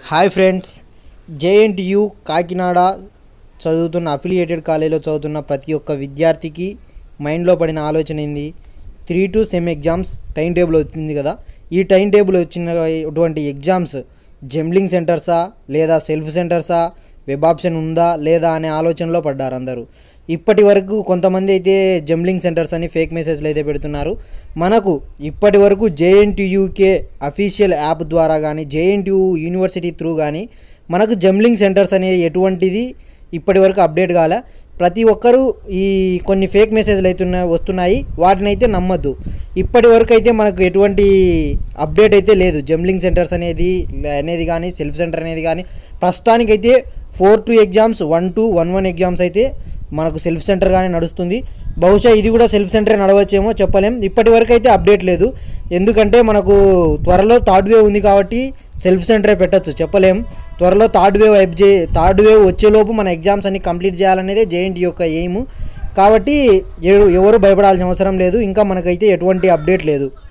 hi friends JNTU Kakinada చదువుతున్న affiliated కాలేజీలో చదువుతున్న ప్రతి ఒక్క విద్యార్థికి మైండ్లో పడిన ఆలోచన ఏంది three two sem exams timetable వచ్చింది కదా ఈ టైం టేబుల్ వచ్చినటువంటి ఎగ్జామ్స్ జంబ్లింగ్ సెంటర్సా లేదా సెల్ఫ్ సెంటర్సా వెబ్ ఆప్షన్ ఉందా లేదా అనే ఆలోచనలో పడ్డారు అందరూ ఇప్పటి వరకు కొంతమంది అయితే జంబ్లింగ్ సెంటర్స్ అని ఫేక్ మెసేజ్లు అయితే పెడుతున్నారు మనకు ఇప్పటి వరకు జేఎన్టీయూకే అఫీషియల్ యాప్ ద్వారా కానీ జేఎన్టీయూ యూనివర్సిటీ త్రూ కానీ మనకు జంబ్లింగ్ సెంటర్స్ అనే ఎటువంటిది ఇప్పటి వరకు అప్డేట్ కాలే ప్రతి ఒక్కరూ ఈ కొన్ని ఫేక్ మెసేజ్లు అయితే ఉన్నాయి వస్తున్నాయి వాటిని అయితే నమ్మద్దు ఇప్పటి వరకు అయితే మనకు ఎటువంటి అప్డేట్ అయితే లేదు జంబ్లింగ్ సెంటర్స్ అనేది అనేది కానీ సెల్ఫ్ సెంటర్ అనేది కానీ ప్రస్తుతానికైతే four two exams one two one one exams అయితే మనకు సెల్ఫ్ సెంటర్గానే నడుస్తుంది బహుశా ఇది కూడా సెల్ఫ్ సెంటరే నడవచ్చేమో చెప్పలేం ఇప్పటి వరకు అయితే అప్డేట్ లేదు ఎందుకంటే మనకు త్వరలో థర్డ్ వేవ్ ఉంది కాబట్టి సెల్ఫ్ సెంటరే పెట్టచ్చు చెప్పలేం త్వరలో థర్డ్ వేవ్ జే థర్డ్ వేవ్ వచ్చేలోపు మన ఎగ్జామ్స్ అన్ని కంప్లీట్ చేయాలనేదే జేఎన్టీ యొక్క ఎయిమ్ కాబట్టి ఎవ- ఎవరు భయపడాల్సిన అవసరం లేదు ఇంకా మనకైతే ఎటువంటి అప్డేట్ లేదు